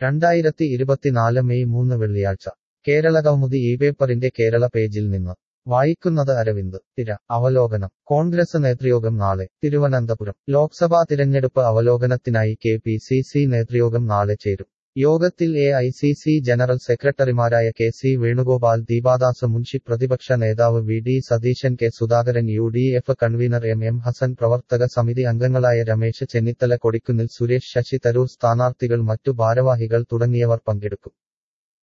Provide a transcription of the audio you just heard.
രണ്ടായിരത്തി ഇരുപത്തിനാല് മെയ് മൂന്ന് വെള്ളിയാഴ്ച കേരള കൗമുദി ഈ പേപ്പറിന്റെ കേരള പേജിൽ നിന്ന് വായിക്കുന്നത് അരവിന്ദ് തിര അവലോകനം കോൺഗ്രസ് നേതൃയോഗം നാളെ തിരുവനന്തപുരം ലോക്സഭാ തിരഞ്ഞെടുപ്പ് അവലോകനത്തിനായി കെ പി സി സി നേതൃയോഗം നാളെ ചേരും യോഗത്തിൽ A I C C general സെക്രട്ടറിമാരായ കെ സി വേണുഗോപാൽ ദീപാദാസ് മുൻഷി പ്രതിപക്ഷ നേതാവ് V D Satheesan K Sudhakaran U D F convener M M Hassan പ്രവർത്തക സമിതി അംഗങ്ങളായ രമേശ് ചെന്നിത്തല കൊടിക്കുന്നിൽ സുരേഷ് ശശി തരൂർ സ്ഥാനാർത്ഥികൾ മറ്റു ഭാരവാഹികൾ തുടങ്ങിയവർ പങ്കെടുക്കും